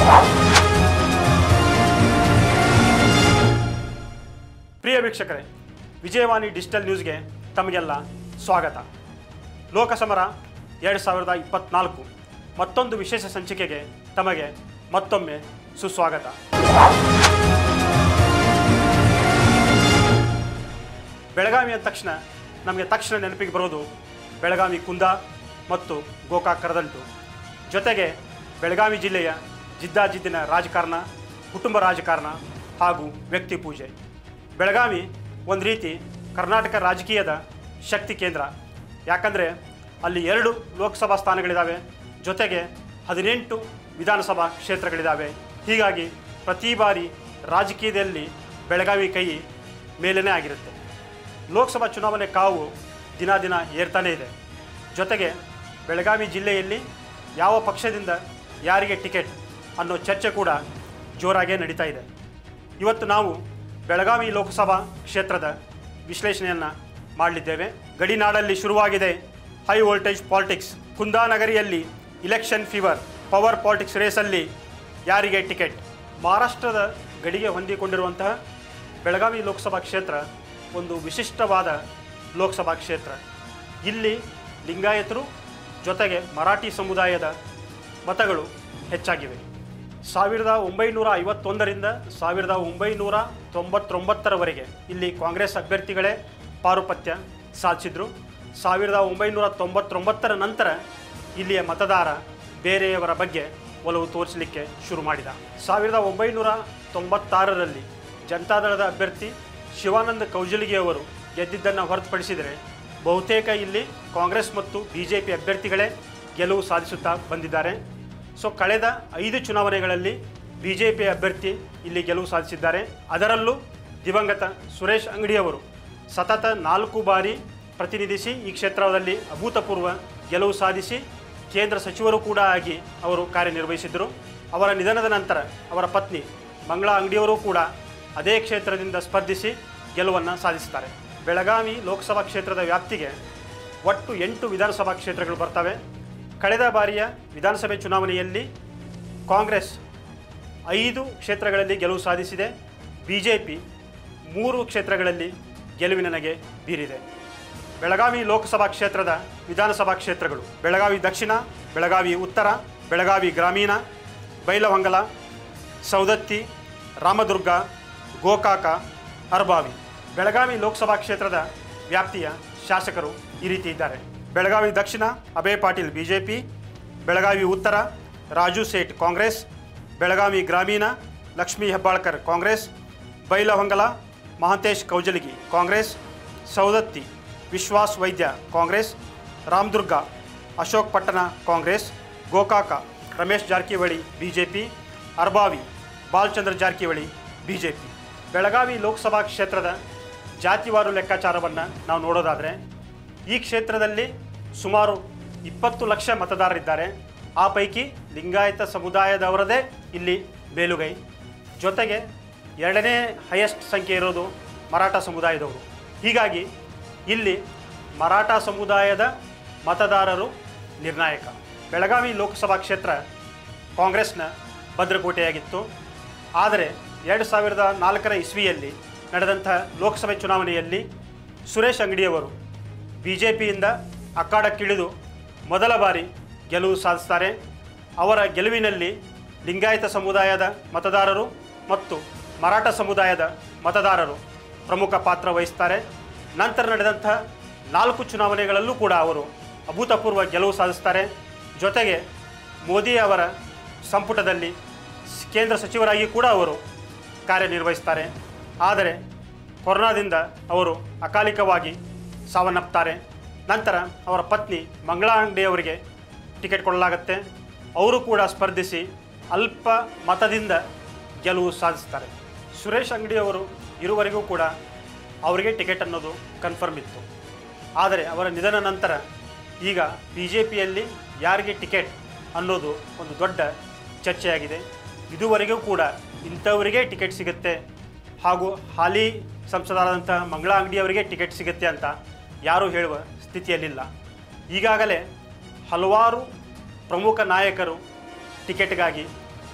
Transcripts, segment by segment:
ಪ್ರಿಯ ವೀಕ್ಷಕರೇ ವಿಜಯವಾಣಿ ಡಿಜಿಟಲ್ ನ್ಯೂಸ್ಗೆ ತಮಗೆಲ್ಲ ಸ್ವಾಗತ ಲೋಕಸಮರ ಎರಡು ಸಾವಿರದ ಇಪ್ಪತ್ನಾಲ್ಕು ಮತ್ತೊಂದು ವಿಶೇಷ ಸಂಚಿಕೆಗೆ ತಮಗೆ ಮತ್ತೊಮ್ಮೆ ಸುಸ್ವಾಗತ ಬೆಳಗಾವಿ ಅಂದ ತಕ್ಷಣ ನಮಗೆ ತಕ್ಷಣ ನೆನಪಿಗೆ ಬರೋದು ಬೆಳಗಾವಿ ಕುಂದ ಮತ್ತು ಗೋಕಾಕ್ ಕರದಂಟು ಜೊತೆಗೆ ಬೆಳಗಾವಿ ಜಿಲ್ಲೆಯ ಜಿದ್ದಾಜಿದ್ದಿನ ರಾಜಕಾರಣ ಕುಟುಂಬ ರಾಜಕಾರಣ ಹಾಗೂ ವ್ಯಕ್ತಿ ಪೂಜೆ ಬೆಳಗಾವಿ ಒಂದು ರೀತಿ ಕರ್ನಾಟಕ ರಾಜಕೀಯದ ಶಕ್ತಿ ಕೇಂದ್ರ ಯಾಕಂದರೆ ಅಲ್ಲಿ ಎರಡು ಲೋಕಸಭಾ ಸ್ಥಾನಗಳಿದ್ದಾವೆ ಜೊತೆಗೆ ಹದಿನೆಂಟು ವಿಧಾನಸಭಾ ಕ್ಷೇತ್ರಗಳಿದ್ದಾವೆ ಹೀಗಾಗಿ ಪ್ರತಿ ಬಾರಿ ರಾಜಕೀಯದಲ್ಲಿ ಬೆಳಗಾವಿ ಕೈ ಮೇಲೇ ಆಗಿರುತ್ತೆ ಲೋಕಸಭಾ ಚುನಾವಣೆ ಕಾವು ದಿನ ದಿನ ಏರ್ತಾನೇ ಇದೆ ಜೊತೆಗೆ ಬೆಳಗಾವಿ ಜಿಲ್ಲೆಯಲ್ಲಿ ಯಾವ ಪಕ್ಷದಿಂದ ಯಾರಿಗೆ ಟಿಕೆಟ್ ಅನ್ನೋ ಚರ್ಚೆ ಕೂಡ ಜೋರಾಗೇ ನಡೀತಾ ಇದೆ ಇವತ್ತು ನಾವು ಬೆಳಗಾವಿ ಲೋಕಸಭಾ ಕ್ಷೇತ್ರದ ವಿಶ್ಲೇಷಣೆಯನ್ನು ಮಾಡಲಿದ್ದೇವೆ ಗಡಿನಾಡಲ್ಲಿ ಶುರುವಾಗಿದೆ ಹೈ ವೋಲ್ಟೇಜ್ ಪಾಲಿಟಿಕ್ಸ್ ಕುಂದಾನಗರಿಯಲ್ಲಿ ಇಲೆಕ್ಷನ್ ಫೀವರ್ ಪವರ್ ಪಾಲಿಟಿಕ್ಸ್ ರೇಸಲ್ಲಿ ಯಾರಿಗೆ ಟಿಕೆಟ್ ಮಹಾರಾಷ್ಟ್ರದ ಗಡಿಗೆ ಹೊಂದಿಕೊಂಡಿರುವಂತಹ ಬೆಳಗಾವಿ ಲೋಕಸಭಾ ಕ್ಷೇತ್ರ ಒಂದು ವಿಶಿಷ್ಟವಾದ ಲೋಕಸಭಾ ಕ್ಷೇತ್ರ ಇಲ್ಲಿ ಲಿಂಗಾಯತರು ಜೊತೆಗೆ ಮರಾಠಿ ಸಮುದಾಯದ ಮತಗಳು ಹೆಚ್ಚಾಗಿವೆ ಸಾವಿರದ ಒಂಬೈನೂರ ಐವತ್ತೊಂದರಿಂದ ಸಾವಿರದ ಒಂಬೈನೂರ ತೊಂಬತ್ತೊಂಬತ್ತರವರೆಗೆ ಇಲ್ಲಿ ಕಾಂಗ್ರೆಸ್ ಅಭ್ಯರ್ಥಿಗಳೇ ಪಾರುಪತ್ಯ ಸಾಧಿಸಿದ್ರು ಸಾವಿರದ ಒಂಬೈನೂರ ತೊಂಬತ್ತೊಂಬತ್ತರ ನಂತರ ಇಲ್ಲಿಯ ಮತದಾರ ಬೇರೆಯವರ ಬಗ್ಗೆ ಒಲವು ತೋರಿಸಲಿಕ್ಕೆ ಶುರು ಮಾಡಿದ ಸಾವಿರದ ಒಂಬೈನೂರ ತೊಂಬತ್ತಾರರಲ್ಲಿ ಜನತಾದಳದ ಅಭ್ಯರ್ಥಿ ಶಿವಾನಂದ ಕೌಜಲಗಿಯವರು ಗೆದ್ದಿದ್ದನ್ನು ಹೊರತುಪಡಿಸಿದರೆ ಬಹುತೇಕ ಇಲ್ಲಿ ಕಾಂಗ್ರೆಸ್ ಮತ್ತು ಬಿ ಜೆ ಪಿ ಅಭ್ಯರ್ಥಿಗಳೇ ಗೆಲುವು ಸಾಧಿಸುತ್ತಾ ಬಂದಿದ್ದಾರೆ ಸೊ ಕಳೆದ ಐದು ಚುನಾವಣೆಗಳಲ್ಲಿ ಬಿ ಜೆ ಪಿ ಅಭ್ಯರ್ಥಿ ಇಲ್ಲಿ ಗೆಲುವು ಸಾಧಿಸಿದ್ದಾರೆ ಅದರಲ್ಲೂ ದಿವಂಗತ ಸುರೇಶ್ ಅಂಗಡಿಯವರು ಸತತ ನಾಲ್ಕು ಬಾರಿ ಪ್ರತಿನಿಧಿಸಿ ಈ ಕ್ಷೇತ್ರದಲ್ಲಿ ಅಭೂತಪೂರ್ವ ಗೆಲುವು ಸಾಧಿಸಿ ಕೇಂದ್ರ ಸಚಿವರು ಕೂಡ ಆಗಿ ಅವರು ಕಾರ್ಯನಿರ್ವಹಿಸಿದ್ದರು ಅವರ ನಿಧನದ ನಂತರ ಅವರ ಪತ್ನಿ ಮಂಗಳಾ ಅಂಗಡಿಯವರು ಕೂಡ ಅದೇ ಕ್ಷೇತ್ರದಿಂದ ಸ್ಪರ್ಧಿಸಿ ಗೆಲುವನ್ನು ಸಾಧಿಸುತ್ತಾರೆ ಬೆಳಗಾವಿ ಲೋಕಸಭಾ ಕ್ಷೇತ್ರದ ವ್ಯಾಪ್ತಿಗೆ ಒಟ್ಟು ಎಂಟು ವಿಧಾನಸಭಾ ಕ್ಷೇತ್ರಗಳು ಬರ್ತವೆ ಕಳೆದ ಬಾರಿಯ ವಿಧಾನಸಭೆ ಚುನಾವಣೆಯಲ್ಲಿ ಕಾಂಗ್ರೆಸ್ ಐದು ಕ್ಷೇತ್ರಗಳಲ್ಲಿ ಗೆಲುವು ಸಾಧಿಸಿದೆ ಬಿ ಜೆ ಪಿ ಮೂರು ಕ್ಷೇತ್ರಗಳಲ್ಲಿ ಗೆಲುವಿನ ನಗೆ ಬೀರಿದೆ ಬೆಳಗಾವಿ ಲೋಕಸಭಾ ಕ್ಷೇತ್ರದ ವಿಧಾನಸಭಾ ಕ್ಷೇತ್ರಗಳು ಬೆಳಗಾವಿ ದಕ್ಷಿಣ ಬೆಳಗಾವಿ ಉತ್ತರ ಬೆಳಗಾವಿ ಗ್ರಾಮೀಣ ಬೈಲಹೊಂಗಲ ಸೌದತ್ತಿ ರಾಮದುರ್ಗ ಗೋಕಾಕ ಅರ್ಬಾವಿ ಬೆಳಗಾವಿ ಲೋಕಸಭಾ ಕ್ಷೇತ್ರದ ವ್ಯಾಪ್ತಿಯ ಶಾಸಕರು ಈ ರೀತಿ ಇದ್ದಾರೆ ಬೆಳಗಾವಿ ದಕ್ಷಿಣ ಅಭಯ್ ಪಾಟೀಲ್ ಬಿಜೆಪಿ ಬೆಳಗಾವಿ ಉತ್ತರ ರಾಜು ಸೇಠ್ ಕಾಂಗ್ರೆಸ್ ಬೆಳಗಾವಿ ಗ್ರಾಮೀಣ ಲಕ್ಷ್ಮೀ ಹೆಬ್ಬಾಳ್ಕರ್ ಕಾಂಗ್ರೆಸ್ ಬೈಲಹೊಂಗಲ ಮಹಾಂತೇಶ್ ಕೌಜಲಗಿ ಕಾಂಗ್ರೆಸ್ ಸೌದತ್ತಿ ವಿಶ್ವಾಸ್ ವೈದ್ಯ ಕಾಂಗ್ರೆಸ್ ರಾಮದುರ್ಗ ಅಶೋಕ್ ಪಟ್ಟಣ ಕಾಂಗ್ರೆಸ್ ಗೋಕಾಕ ರಮೇಶ್ ಜಾರಕಿಹೊಳಿ ಬಿಜೆಪಿ ಅರ್ಬಾವಿ ಬಾಲಚಂದ್ರ ಜಾರಕಿಹೊಳಿ ಬಿಜೆಪಿ ಬೆಳಗಾವಿ ಲೋಕಸಭಾ ಕ್ಷೇತ್ರದ ಜಾತಿವಾರು ಲೆಕ್ಕಾಚಾರವನ್ನು ನಾವು ನೋಡೋದಾದರೆ ಈ ಕ್ಷೇತ್ರದಲ್ಲಿ ಸುಮಾರು ಇಪ್ಪತ್ತು ಲಕ್ಷ ಮತದಾರರಿದ್ದಾರೆ ಆ ಪೈಕಿ ಲಿಂಗಾಯತ ಸಮುದಾಯದವರದೇ ಇಲ್ಲಿ ಮೇಲುಗೈ ಜೊತೆಗೆ ಎರಡನೇ ಹೈಯೆಸ್ಟ್ ಸಂಖ್ಯೆ ಇರೋದು ಮರಾಠ ಸಮುದಾಯದವರು ಹೀಗಾಗಿ ಇಲ್ಲಿ ಮರಾಠ ಸಮುದಾಯದ ಮತದಾರರು ನಿರ್ಣಾಯಕ ಬೆಳಗಾವಿ ಲೋಕಸಭಾ ಕ್ಷೇತ್ರ ಕಾಂಗ್ರೆಸ್ನ ಭದ್ರಕೋಟೆಯಾಗಿತ್ತು ಆದರೆ ಎರಡು ಸಾವಿರದ ನಾಲ್ಕರ ಇಸ್ವಿಯಲ್ಲಿ ನಡೆದಂಥ ಲೋಕಸಭೆ ಚುನಾವಣೆಯಲ್ಲಿ ಸುರೇಶ್ ಅಂಗಡಿಯವರು ಬಿ ಜೆ ಪಿಯಿಂದ ಅಖಾಡಕ್ಕಿಳಿದು ಮೊದಲ ಬಾರಿ ಗೆಲುವು ಸಾಧಿಸ್ತಾರೆ ಅವರ ಗೆಲುವಿನಲ್ಲಿ ಲಿಂಗಾಯತ ಸಮುದಾಯದ ಮತದಾರರು ಮತ್ತು ಮರಾಠ ಸಮುದಾಯದ ಮತದಾರರು ಪ್ರಮುಖ ಪಾತ್ರ ವಹಿಸ್ತಾರೆ ನಂತರ ನಡೆದಂಥ ನಾಲ್ಕು ಚುನಾವಣೆಗಳಲ್ಲೂ ಕೂಡ ಅವರು ಅಭೂತಪೂರ್ವ ಗೆಲುವು ಸಾಧಿಸ್ತಾರೆ ಜೊತೆಗೆ ಮೋದಿ ಅವರ ಸಂಪುಟದಲ್ಲಿ ಸ್- ಕೇಂದ್ರ ಸಚಿವರಾಗಿ ಕೂಡ ಅವರು ಕಾರ್ಯನಿರ್ವಹಿಸ್ತಾರೆ ಆದರೆ ಕೊರೋನಾದಿಂದ ಅವರು ಅಕಾಲಿಕವಾಗಿ ಸಾವನ್ನಪ್ತಾರೆ ನಂತರ ಅವರ ಪತ್ನಿ ಮಂಗಳಾ ಅಂಗಡಿ ಅವರಿಗೆ ಟಿಕೆಟ್ ಕೊಡಲಾಗುತ್ತೆ ಅವರು ಕೂಡ ಸ್ಪರ್ಧಿಸಿ ಅಲ್ಪ ಮತದಿಂದ ಗೆಲುವು ಸಾಧಿಸ್ತಾರೆ ಸುರೇಶ್ ಅಂಗಡಿ ಅವರು ಇರುವರೆಗೂ ಕೂಡ ಅವರಿಗೆ ಟಿಕೆಟ್ ಅನ್ನೋದು ಕನ್ಫರ್ಮ್ ಇತ್ತು ಆದರೆ ಅವರ ನಿಧನ ನಂತರ ಈಗ ಬಿ ಜೆ ಪಿಯಲ್ಲಿ ಯಾರಿಗೆ ಟಿಕೆಟ್ ಅನ್ನೋದು ಒಂದು ದೊಡ್ಡ ಚರ್ಚೆಯಾಗಿದೆ ಇದುವರೆಗೂ ಕೂಡ ಇಂಥವರಿಗೆ ಟಿಕೆಟ್ ಸಿಗುತ್ತೆ ಹಾಗೂ ಹಾಲಿ ಸಂಸದರಾದಂಥ ಮಂಗಳಾ ಅಂಗಡಿಯವರಿಗೆ ಟಿಕೆಟ್ ಸಿಗುತ್ತೆ ಅಂತ ಯಾರೂ ಹೇಳುವ ಸ್ಥಿತಿಯಲ್ಲಿಲ್ಲ ಈಗಾಗಲೇ ಹಲವಾರು ಪ್ರಮುಖ ನಾಯಕರು ಟಿಕೆಟ್ಗಾಗಿ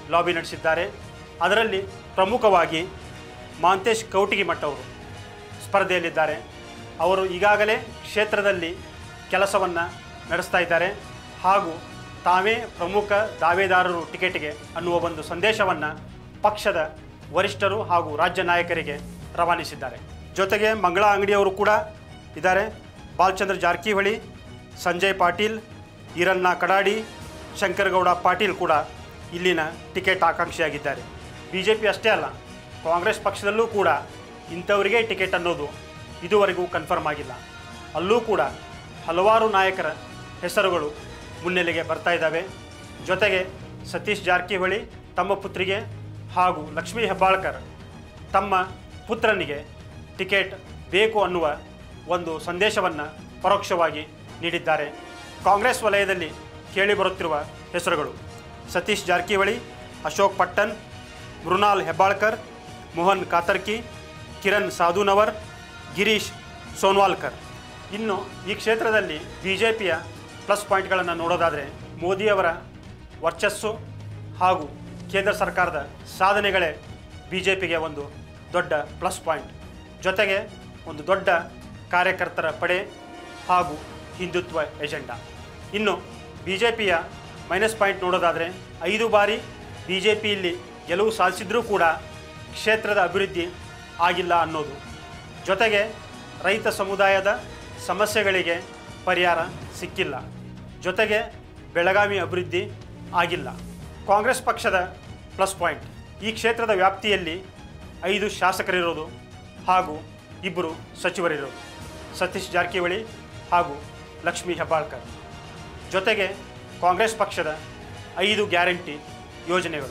ಲಾಬಿ ನಡೆಸಿದ್ದಾರೆ ಅದರಲ್ಲಿ ಪ್ರಮುಖವಾಗಿ ಮಾಂತೇಶ್ ಕೌಟಿಗಿಮಠ್ ಅವರು ಸ್ಪರ್ಧೆಯಲ್ಲಿದ್ದಾರೆ ಅವರು ಈಗಾಗಲೇ ಕ್ಷೇತ್ರದಲ್ಲಿ ಕೆಲಸವನ್ನು ನಡೆಸ್ತಾ ಇದ್ದಾರೆ ಹಾಗೂ ತಾವೇ ಪ್ರಮುಖ ದಾವೇದಾರರು ಟಿಕೆಟ್ಗೆ ಅನ್ನುವ ಒಂದು ಸಂದೇಶವನ್ನು ಪಕ್ಷದ ವರಿಷ್ಠರು ಹಾಗೂ ರಾಜ್ಯ ನಾಯಕರಿಗೆ ರವಾನಿಸಿದ್ದಾರೆ ಜೊತೆಗೆ ಮಂಗಳ ಅಂಗಡಿಯವರು ಕೂಡ ಇದ್ದಾರೆ ಬಾಲಚಂದ್ರ ಜಾರಕಿಹೊಳಿ ಸಂಜಯ್ ಪಾಟೀಲ್ ಈರಣ್ಣ ಕಡಾಡಿ ಶಂಕರಗೌಡ ಪಾಟೀಲ್ ಕೂಡ ಇಲ್ಲಿನ ಟಿಕೆಟ್ ಆಕಾಂಕ್ಷಿಯಾಗಿದ್ದಾರೆ ಬಿ ಜೆ ಪಿ ಅಷ್ಟೇ ಅಲ್ಲ ಕಾಂಗ್ರೆಸ್ ಪಕ್ಷದಲ್ಲೂ ಕೂಡ ಇಂಥವರಿಗೆ ಟಿಕೆಟ್ ಅನ್ನೋದು ಇದುವರೆಗೂ ಕನ್ಫರ್ಮ್ ಆಗಿಲ್ಲ ಅಲ್ಲೂ ಕೂಡ ಹಲವಾರು ನಾಯಕರ ಹೆಸರುಗಳು ಮುನ್ನೆಲೆಗೆ ಬರ್ತಾ ಇದ್ದಾವೆ ಜೊತೆಗೆ ಸತೀಶ್ ಜಾರಕಿಹೊಳಿ ತಮ್ಮ ಪುತ್ರಿಗೆ ಹಾಗೂ ಲಕ್ಷ್ಮೀ ಹೆಬ್ಬಾಳ್ಕರ್ ತಮ್ಮ ಪುತ್ರನಿಗೆ ಟಿಕೆಟ್ ಬೇಕು ಅನ್ನುವ ಒಂದು ಸಂದೇಶವನ್ನು ಪರೋಕ್ಷವಾಗಿ ನೀಡಿದ್ದಾರೆ ಕಾಂಗ್ರೆಸ್ ವಲಯದಲ್ಲಿ ಕೇಳಿಬರುತ್ತಿರುವ ಹೆಸರುಗಳು ಸತೀಶ್ ಜಾರಕಿಹೊಳಿ ಅಶೋಕ್ ಪಟ್ಟಣ್ ಮೃಣಾಲ್ ಹೆಬ್ಬಾಳ್ಕರ್ ಮೋಹನ್ ಕಾತರ್ಕಿ ಕಿರಣ್ ಸಾಧುನವರ್ ಗಿರೀಶ್ ಸೋನ್ವಾಲ್ಕರ್ ಇನ್ನು ಈ ಕ್ಷೇತ್ರದಲ್ಲಿ ಬಿ ಜೆ ಪಿಯ ಪ್ಲಸ್ ಪಾಯಿಂಟ್ಗಳನ್ನು ನೋಡೋದಾದರೆ ಮೋದಿಯವರ ವರ್ಚಸ್ಸು ಹಾಗೂ ಕೇಂದ್ರ ಸರ್ಕಾರದ ಸಾಧನೆಗಳೇ ಬಿ ಜೆ ಪಿಗೆ ಒಂದು ದೊಡ್ಡ ಪ್ಲಸ್ ಪಾಯಿಂಟ್ ಜೊತೆಗೆ ಒಂದು ದೊಡ್ಡ ಕಾರ್ಯಕರ್ತರ ಪಡೆ ಹಾಗೂ ಹಿಂದುತ್ವ ಎಜೆಂಡಾ ಇನ್ನು ಬಿ ಜೆ ಪಿಯ ಮೈನಸ್ ಪಾಯಿಂಟ್ ನೋಡೋದಾದರೆ ಐದು ಬಾರಿ ಬಿ ಜೆ ಪಿಯಲ್ಲಿ ಗೆಲುವು ಸಾಧಿಸಿದ್ರೂ ಕೂಡ ಕ್ಷೇತ್ರದ ಅಭಿವೃದ್ಧಿ ಆಗಿಲ್ಲ ಅನ್ನೋದು ಜೊತೆಗೆ ರೈತ ಸಮುದಾಯದ ಸಮಸ್ಯೆಗಳಿಗೆ ಪರಿಹಾರ ಸಿಕ್ಕಿಲ್ಲ ಜೊತೆಗೆ ಬೆಳಗಾವಿ ಅಭಿವೃದ್ಧಿ ಆಗಿಲ್ಲ ಕಾಂಗ್ರೆಸ್ ಪಕ್ಷದ ಪ್ಲಸ್ ಪಾಯಿಂಟ್ ಈ ಕ್ಷೇತ್ರದ ವ್ಯಾಪ್ತಿಯಲ್ಲಿ ಐದು ಶಾಸಕರಿರೋದು ಹಾಗೂ ಇಬ್ಬರು ಸಚಿವರಿರೋದು ಸತೀಶ್ ಜಾರಕಿಹೊಳಿ ಹಾಗೂ ಲಕ್ಷ್ಮೀ ಹೆಬ್ಬಾಳ್ಕರ್ ಜೊತೆಗೆ ಕಾಂಗ್ರೆಸ್ ಪಕ್ಷದ ಐದು ಗ್ಯಾರಂಟಿ ಯೋಜನೆಗಳು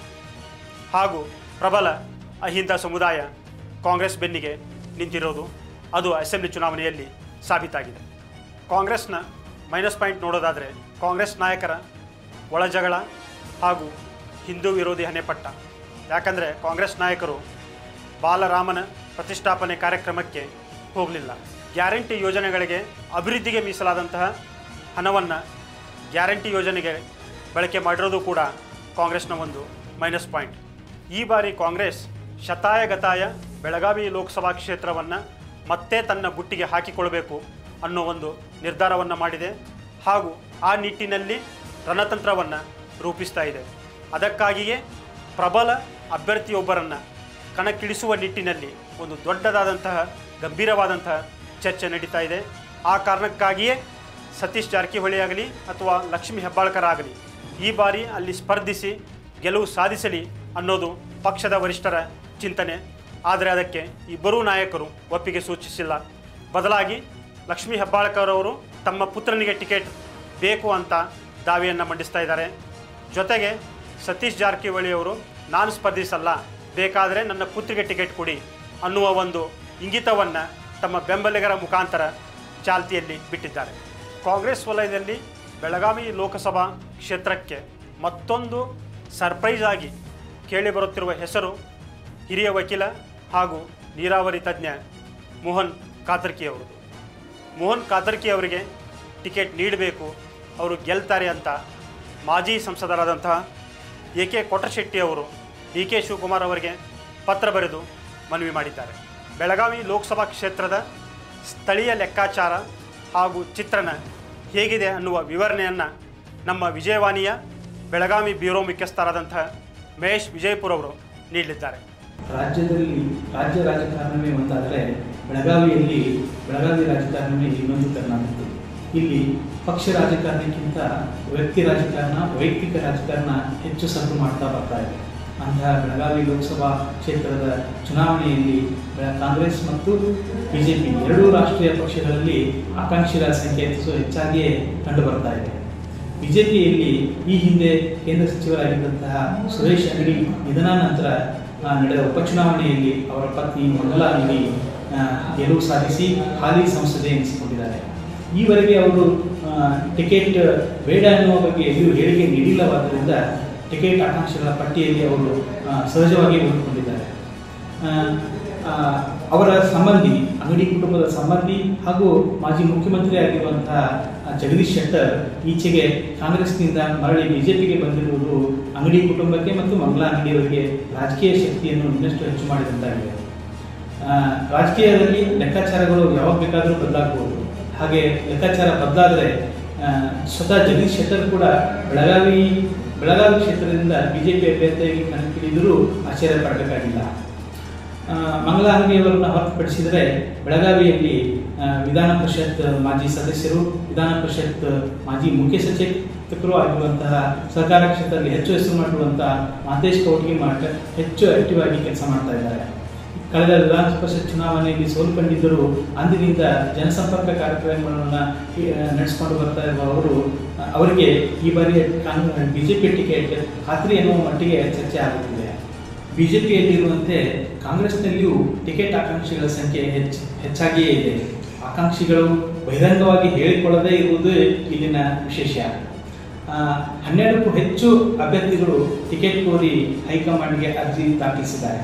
ಹಾಗೂ ಪ್ರಬಲ ಅಹಿಂದ ಸಮುದಾಯ ಕಾಂಗ್ರೆಸ್ ಬೆನ್ನಿಗೆ ನಿಂತಿರೋದು ಅದು ಅಸೆಂಬ್ಲಿ ಚುನಾವಣೆಯಲ್ಲಿ ಸಾಬೀತಾಗಿದೆ ಕಾಂಗ್ರೆಸ್ನ ಮೈನಸ್ ಪಾಯಿಂಟ್ ನೋಡೋದಾದರೆ ಕಾಂಗ್ರೆಸ್ ನಾಯಕರ ಒಳಜಗಳ ಹಾಗೂ ಹಿಂದೂ ವಿರೋಧಿ ಹಣೆಪಟ್ಟ ಯಾಕಂದರೆ ಕಾಂಗ್ರೆಸ್ ನಾಯಕರು ಬಾಲರಾಮನ ಪ್ರತಿಷ್ಠಾಪನೆ ಕಾರ್ಯಕ್ರಮಕ್ಕೆ ಹೋಗಲಿಲ್ಲ ಗ್ಯಾರಂಟಿ ಯೋಜನೆಗಳಿಗೆ ಅಭಿವೃದ್ಧಿಗೆ ಮೀಸಲಾದಂತಹ ಹಣವನ್ನು ಗ್ಯಾರಂಟಿ ಯೋಜನೆಗೆ ಬಳಕೆ ಮಾಡಿರೋದು ಕೂಡ ಕಾಂಗ್ರೆಸ್ನ ಒಂದು ಮೈನಸ್ ಪಾಯಿಂಟ್ ಈ ಬಾರಿ ಕಾಂಗ್ರೆಸ್ ಶತಾಯಗತಾಯ ಬೆಳಗಾವಿ ಲೋಕಸಭಾ ಕ್ಷೇತ್ರವನ್ನು ಮತ್ತೆ ತನ್ನ ಬುಟ್ಟಿಗೆ ಹಾಕಿಕೊಳ್ಬೇಕು ಅನ್ನೋ ಒಂದು ನಿರ್ಧಾರವನ್ನು ಮಾಡಿದೆ ಹಾಗೂ ಆ ನಿಟ್ಟಿನಲ್ಲಿ ರಣತಂತ್ರವನ್ನು ರೂಪಿಸ್ತಾ ಇದೆ ಅದಕ್ಕಾಗಿಯೇ ಪ್ರಬಲ ಅಭ್ಯರ್ಥಿಯೊಬ್ಬರನ್ನು ಕಣಕ್ಕಿಳಿಸುವ ನಿಟ್ಟಿನಲ್ಲಿ ಒಂದು ದೊಡ್ಡದಾದಂತಹ ಗಂಭೀರವಾದಂತಹ ಚರ್ಚೆ ನಡೀತಾ ಇದೆ ಆ ಕಾರಣಕ್ಕಾಗಿಯೇ ಸತೀಶ್ ಜಾರಕಿಹೊಳಿ ಆಗಲಿ ಅಥವಾ ಲಕ್ಷ್ಮೀ ಹೆಬ್ಬಾಳ್ಕರ್ ಆಗಲಿ ಈ ಬಾರಿ ಅಲ್ಲಿ ಸ್ಪರ್ಧಿಸಿ ಗೆಲುವು ಸಾಧಿಸಲಿ ಅನ್ನೋದು ಪಕ್ಷದ ವರಿಷ್ಠರ ಚಿಂತನೆ ಆದರೆ ಅದಕ್ಕೆ ಇಬ್ಬರೂ ನಾಯಕರು ಒಪ್ಪಿಗೆ ಸೂಚಿಸಿಲ್ಲ ಬದಲಾಗಿ ಲಕ್ಷ್ಮೀ ಹೆಬ್ಬಾಳ್ಕರ್ ಅವರು ತಮ್ಮ ಪುತ್ರನಿಗೆ ಟಿಕೆಟ್ ಬೇಕು ಅಂತ ದಾವೆಯನ್ನು ಮಂಡಿಸ್ತಾ ಇದ್ದಾರೆ ಜೊತೆಗೆ ಸತೀಶ್ ಜಾರಕಿಹೊಳಿ ಅವರು ನಾನು ಸ್ಪರ್ಧಿಸಲ್ಲ ಬೇಕಾದರೆ ನನ್ನ ಪುತ್ರಿಗೆ ಟಿಕೆಟ್ ಕೊಡಿ ಅನ್ನುವ ಒಂದು ಇಂಗಿತವನ್ನು ತಮ್ಮ ಬೆಂಬಲಿಗರ ಮುಖಾಂತರ ಚಾಲ್ತಿಯಲ್ಲಿ ಬಿಟ್ಟಿದ್ದಾರೆ ಕಾಂಗ್ರೆಸ್ ವಲಯದಲ್ಲಿ ಬೆಳಗಾವಿ ಲೋಕಸಭಾ ಕ್ಷೇತ್ರಕ್ಕೆ ಮತ್ತೊಂದು ಸರ್ಪ್ರೈಸ್ ಆಗಿ ಕೇಳಿಬರುತ್ತಿರುವ ಹೆಸರು ಹಿರಿಯ ವಕೀಲ ಹಾಗೂ ನೀರಾವರಿ ತಜ್ಞ ಮೋಹನ್ ಕಾತರ್ಕಿ ಅವರು ಮೋಹನ್ ಕಾತರ್ಕಿ ಅವರಿಗೆ ಟಿಕೆಟ್ ನೀಡಬೇಕು ಅವರು ಗೆಲ್ತಾರೆ ಅಂತ ಮಾಜಿ ಸಂಸದರಾದಂತಹ ಎ ಕೆ ಕೊಟ್ರಶೆಟ್ಟಿ ಅವರು ಡಿ ಕೆ ಶಿವಕುಮಾರ್ ಅವರಿಗೆ ಪತ್ರ ಬರೆದು ಮನವಿ ಮಾಡಿದ್ದಾರೆ ಬೆಳಗಾವಿ ಲೋಕಸಭಾ ಕ್ಷೇತ್ರದ ಸ್ಥಳೀಯ ಲೆಕ್ಕಾಚಾರ ಹಾಗೂ ಚಿತ್ರಣ ಹೇಗಿದೆ ಅನ್ನುವ ವಿವರಣೆಯನ್ನು ನಮ್ಮ ವಿಜಯವಾಣಿಯ ಬೆಳಗಾವಿ ಬ್ಯೂರೋ ಮುಖ್ಯಸ್ಥರಾದಂತಹ ಮಹೇಶ್ ವಿಜಯಪುರ ಅವರು ನೀಡಲಿದ್ದಾರೆ ರಾಜ್ಯದಲ್ಲಿ ರಾಜ್ಯ ರಾಜಕಾರಣವೇ ಒಂದಾದರೆ ಬೆಳಗಾವಿಯಲ್ಲಿ ಬೆಳಗಾವಿ ರಾಜಕಾರಣವೇ ಇನ್ನೊಂದು ಕರ್ನಾಟಕ ಇಲ್ಲಿ ಪಕ್ಷ ರಾಜಕಾರಣಕ್ಕಿಂತ ವ್ಯಕ್ತಿ ರಾಜಕಾರಣ ವೈಯಕ್ತಿಕ ರಾಜಕಾರಣ ಹೆಚ್ಚು ಸದ್ದು ಮಾಡ್ತಾ ಬರ್ತಾ ಇದೆ ಅಂತಹ ಬೆಳಗಾವಿ ಲೋಕಸಭಾ ಕ್ಷೇತ್ರದ ಚುನಾವಣೆಯಲ್ಲಿ ಬೆ- ಕಾಂಗ್ರೆಸ್ ಮತ್ತು ಬಿಜೆಪಿ ಎರಡೂ ರಾಷ್ಟ್ರೀಯ ಪಕ್ಷಗಳಲ್ಲಿ ಆಕಾಂಕ್ಷಿಗಳ ಸಂಖ್ಯೆ ಹೆಚ್ಚು ಹೆಚ್ಚಾಗಿಯೇ ಕಂಡು ಬರ್ತಾ ಇದೆ ಬಿಜೆಪಿಯಲ್ಲಿ ಈ ಹಿಂದೆ ಕೇಂದ್ರ ಸಚಿವರಾಗಿದ್ದಂತಹ ಸುರೇಶ್ ಅಂಗಡಿ ನಿಧನ ನಂತರ ಆ, ನಡೆದ ಉಪಚುನಾವಣೆಯಲ್ಲಿ ಅವರ ಪತ್ನಿ ಮಂಗಲ ಅಂಗಡಿ ಆ, ಗೆಲುವು ಸಾಧಿಸಿ ಹಾಲಿ ಸಂಸದೆ ಎನಿಸಿಕೊಂಡಿದ್ದಾರೆ ಈವರೆಗೆ ಅವರು ಆ, ಟಿಕೆಟ್ ಬೇಡ ಎನ್ನುವ ಬಗ್ಗೆ ಎಲ್ಲಿಯೂ ಹೇಳಿಕೆ ನೀಡಿಲ್ಲವಾದ್ದರಿಂದ ಟಿಕೆಟ್ ಆಕಾಂಕ್ಷಿಗಳ ಪಟ್ಟಿಯಲ್ಲಿ ಅವರು ಆ, ಸಹಜವಾಗಿ ಉಳಿದುಕೊಂಡಿದ್ದಾರೆ ಆ, ಆ, ಅವರ ಸಂಬಂಧಿ ಅಂಗಡಿ ಕುಟುಂಬದ ಸಂಬಂಧಿ ಹಾಗೂ ಮಾಜಿ ಮುಖ್ಯಮಂತ್ರಿ ಆಗಿರುವಂತಹ ಆ, ಜಗದೀಶ್ ಶೆಟ್ಟರ್ ಈಚೆಗೆ ಕಾಂಗ್ರೆಸ್ನಿಂದ ಮರಳಿ ಬಿಜೆಪಿಗೆ ಬಂದಿರುವುದು ಅಂಗಡಿ ಕುಟುಂಬಕ್ಕೆ ಮತ್ತು ಮಂಗಲ ಅಂಗಡಿಯವರಿಗೆ ರಾಜಕೀಯ ಶಕ್ತಿಯನ್ನು ಇನ್ನಷ್ಟು ಹೆಚ್ಚು ಮಾಡಿದಂತಾಗಿದೆ ಆ, ರಾಜಕೀಯದಲ್ಲಿ ಲೆಕ್ಕಾಚಾರಗಳು ಯಾವಾಗ ಬೇಕಾದರೂ ಬದಲಾಗಬಹುದು ಹಾಗೆ ಲೆಕ್ಕಾಚಾರ ಬದಲಾದರೆ ಸ್ವತಃ ಜಗದೀಶ್ ಶೆಟ್ಟರ್ ಕೂಡ ಬೆಳಗಾವಿ ಬೆಳಗಾವಿ ಕ್ಷೇತ್ರದಿಂದ ಬಿಜೆಪಿ ಅಭ್ಯರ್ಥಿಯಾಗಿ ಕಣಕ್ಕಿಳಿದರೂ ಆಶ್ಚರ್ಯ ಪಡಬೇಕಾಗಿಲ್ಲ ಆ, ಮಂಗಲ ಅಂಗಡಿಯವರನ್ನು ಹೊರತುಪಡಿಸಿದರೆ ಬೆಳಗಾವಿಯಲ್ಲಿ ಆ, ವಿಧಾನ ಪರಿಷತ್ ಮಾಜಿ ಸದಸ್ಯರು ವಿಧಾನ ಪರಿಷತ್ ಮಾಜಿ ಮುಖ್ಯ ಸಚೇತಕರು ಆಗಿರುವಂತಹ ಸಹಕಾರ ಕ್ಷೇತ್ರದಲ್ಲಿ ಹೆಚ್ಚು ಹೆಸರು ಮಾಡಿರುವಂತಹ ಮಹಂತೇಶ್ ಕೌಟಿಗೆ ಮಾಟ ಹೆಚ್ಚು ಆಕ್ಟಿವ್ ಆಗಿ ಕೆಲಸ ಮಾಡ್ತಾ ಇದ್ದಾರೆ ಕಳೆದ ವಿಧಾನ ಪರಿಷತ್ ಚುನಾವಣೆಯಲ್ಲಿ ಸೋಲು ಕಂಡಿದ್ದರೂ ಅಂದಿನಿಂದ ಜನಸಂಪರ್ಕ ಕಾರ್ಯಕ್ರಮಗಳನ್ನು ನಡೆಸಿಕೊಂಡು ಬರ್ತಾ ಇರುವ ಅವರು ಆ, ಅವರಿಗೆ ಈ ಬಾರಿ ಕಾಂಗ್ರೆಸ್ ಬಿಜೆಪಿ ಟಿಕೆಟ್ ಖಾತ್ರಿ ಎನ್ನುವ ಮಟ್ಟಿಗೆ ಚರ್ಚೆ ಆಗುತ್ತಿದೆ ಬಿಜೆಪಿಯಲ್ಲಿರುವಂತೆ ಕಾಂಗ್ರೆಸ್ನಲ್ಲಿಯೂ ಟಿಕೆಟ್ ಆಕಾಂಕ್ಷಿಗಳ ಸಂಖ್ಯೆ ಹೆಚ್ಚು ಹೆಚ್ಚಾಗಿಯೇ ಇದೆ ಆಕಾಂಕ್ಷಿಗಳು ಬಹಿರಂಗವಾಗಿ ಹೇಳಿಕೊಳ್ಳದೇ ಇರುವುದು ಇಲ್ಲಿನ ವಿಶೇಷ ಆ, ಹನ್ನೆರಡಕ್ಕೂ ಹೆಚ್ಚು ಅಭ್ಯರ್ಥಿಗಳು ಟಿಕೆಟ್ ಕೋರಿ ಹೈಕಮಾಂಡ್ಗೆ ಅರ್ಜಿ ದಾಖಲಿಸಿದ್ದಾರೆ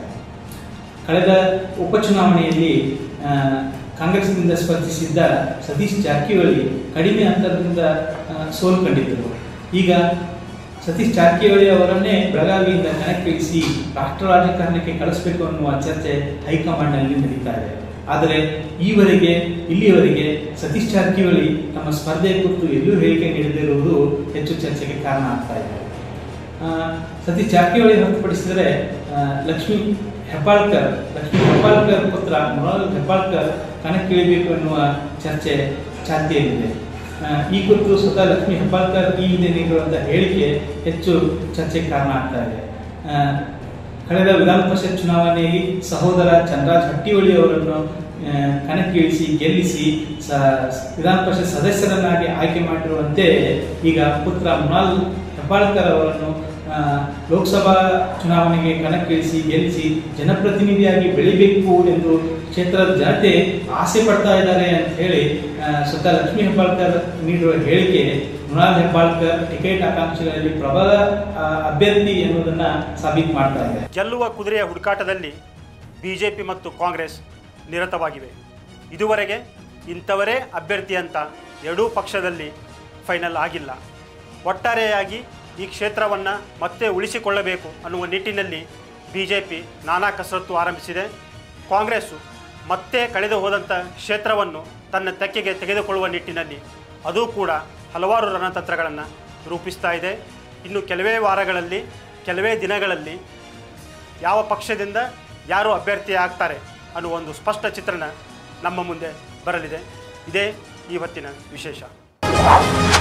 ಕಳೆದ ಉಪಚುನಾವಣೆಯಲ್ಲಿ ಆ, ಕಾಂಗ್ರೆಸ್ನಿಂದ ಸ್ಪರ್ಧಿಸಿದ್ದ ಸತೀಶ್ ಜಾರಕಿಹೊಳಿ ಕಡಿಮೆ ಅಂತರದಿಂದ ಆ, ಸೋಲು ಕಂಡಿದ್ದರು ಈಗ ಸತೀಶ್ ಜಾರಕಿಹೊಳಿ ಅವರನ್ನೇ ಬೆಳಗಾವಿಯಿಂದ ಕಣಕ್ಕಿಳಿಸಿ ರಾಷ್ಟ್ರ ರಾಜಕಾರಣಕ್ಕೆ ಕಳಿಸಬೇಕು ಅನ್ನುವ ಚರ್ಚೆ ಹೈಕಮಾಂಡ್ನಲ್ಲಿ ನಡೀತಾ ಇದೆ ಆದರೆ ಈವರೆಗೆ ಇಲ್ಲಿಯವರೆಗೆ ಸತೀಶ್ ಜಾರಕಿಹೊಳಿ ತಮ್ಮ ಸ್ಪರ್ಧೆ ಕುರಿತು ಎಲ್ಲೂ ಹೇಳಿಕೆ ನೀಡದಿರುವುದು ಹೆಚ್ಚು ಚರ್ಚೆಗೆ ಕಾರಣ ಆಗ್ತಾ ಇದೆ ಆ, ಸತೀಶ್ ಜಾರಕಿಹೊಳಿ ಹೊರತುಪಡಿಸಿದರೆ ಆ, ಲಕ್ಷ್ಮೀ ಹೆಬ್ಬಾಳ್ಕರ್ ಲಕ್ಷ್ಮೀ ಹೆಬ್ಬಾಳ್ಕರ್ ಪುತ್ರ ಮೊರಾಲ್ ಹೆಬ್ಬಾಳ್ಕರ್ ಕಣಕ್ಕಿಳಿಬೇಕು ಎನ್ನುವ ಚರ್ಚೆ ಚಾಲ್ತಿಯಲ್ಲಿದೆ ಆ, ಈ ಕುರಿತು ಸ್ವತಃ ಲಕ್ಷ್ಮೀ ಹೆಬ್ಬಾಳ್ಕರ್ ಈ ಹಿಂದೆ ನೀಡಿರುವಂಥ ಹೇಳಿಕೆ ಹೆಚ್ಚು ಚರ್ಚೆಗೆ ಕಾರಣ ಆಗ್ತಾ ಇದೆ ಆ, ಕಳೆದ ವಿಧಾನ ಪರಿಷತ್ ಚುನಾವಣೆಯಲ್ಲಿ ಸಹೋದರ ಚಂದ್ರರಾಜ್ ಹಟ್ಟಿಹೊಳಿ ಅವರನ್ನು ಆ, ಕಣಕ್ಕಿಳಿಸಿ ಗೆಲ್ಲಿಸಿ ಸ ವಿಧಾನ ಪರಿಷತ್ ಸದಸ್ಯರನ್ನಾಗಿ ಆಯ್ಕೆ ಮಾಡಿರುವಂತೆ ಈಗ ಪುತ್ರ ಮೃಣಾಲ್ ಹೆಬ್ಬಾಳ್ಕರ್ ಅವರನ್ನು ಆ, ಲೋಕಸಭಾ ಚುನಾವಣೆಗೆ ಕಣಕ್ಕಿಳಿಸಿ ಗೆಲ್ಲಿಸಿ ಜನಪ್ರತಿನಿಧಿಯಾಗಿ ಬೆಳಿಬೇಕು ಎಂದು ಕ್ಷೇತ್ರದ ಜನತೆ ಆಸೆ ಪಡ್ತಾ ಇದ್ದಾರೆ ಅಂತ ಹೇಳಿ ಆ, ಸ್ವತಃ ಲಕ್ಷ್ಮೀ ಹೆಬ್ಬಾಳ್ಕರ್ ನೀಡಿರುವ ಹೇಳಿಕೆ ಮೃಣಾಲ್ ಹೆಬ್ಬಾಳ್ಕರ್ ಟಿಕೆಟ್ ಆಕಾಂಕ್ಷಿಗಳಲ್ಲಿ ಪ್ರಬಲ ಆ, ಅಭ್ಯರ್ಥಿ ಎನ್ನುವುದನ್ನ ಸಾಬೀತು ಮಾಡ್ತಾ ಇದೆ ಗೆಲ್ಲುವ ಕುದುರೆಯ ಹುಡುಕಾಟದಲ್ಲಿ ಬಿಜೆಪಿ ಮತ್ತು ಕಾಂಗ್ರೆಸ್ ನಿರತವಾಗಿವೆ ಇದುವರೆಗೆ ಇಂಥವರೇ ಅಭ್ಯರ್ಥಿ ಅಂತ ಎರಡೂ ಪಕ್ಷದಲ್ಲಿ ಫೈನಲ್ ಆಗಿಲ್ಲ ಒಟ್ಟಾರೆಯಾಗಿ ಈ ಕ್ಷೇತ್ರವನ್ನು ಮತ್ತೆ ಉಳಿಸಿಕೊಳ್ಳಬೇಕು ಅನ್ನುವ ನಿಟ್ಟಿನಲ್ಲಿ ಬಿಜೆಪಿ ನಾನಾ ಕಸರತ್ತು ಆರಂಭಿಸಿದೆ ಕಾಂಗ್ರೆಸ್ಸು ಮತ್ತೆ ಕಳೆದು ಹೋದಂಥ ಕ್ಷೇತ್ರವನ್ನು ತನ್ನ ತೆಕ್ಕೆಗೆ ತೆಗೆದುಕೊಳ್ಳುವ ನಿಟ್ಟಿನಲ್ಲಿ ಅದೂ ಕೂಡ ಹಲವಾರು ರಣತಂತ್ರಗಳನ್ನು ರೂಪಿಸ್ತಾ ಇದೆ ಇನ್ನು ಕೆಲವೇ ವಾರಗಳಲ್ಲಿ ಕೆಲವೇ ದಿನಗಳಲ್ಲಿ ಯಾವ ಪಕ್ಷದಿಂದ ಯಾರು ಅಭ್ಯರ್ಥಿ ಆಗ್ತಾರೆ ಅನ್ನುವ ಒಂದು ಸ್ಪಷ್ಟ ಚಿತ್ರಣ ನಮ್ಮ ಮುಂದೆ ಬರಲಿದೆ ಇದೇ ಇವತ್ತಿನ ವಿಶೇಷ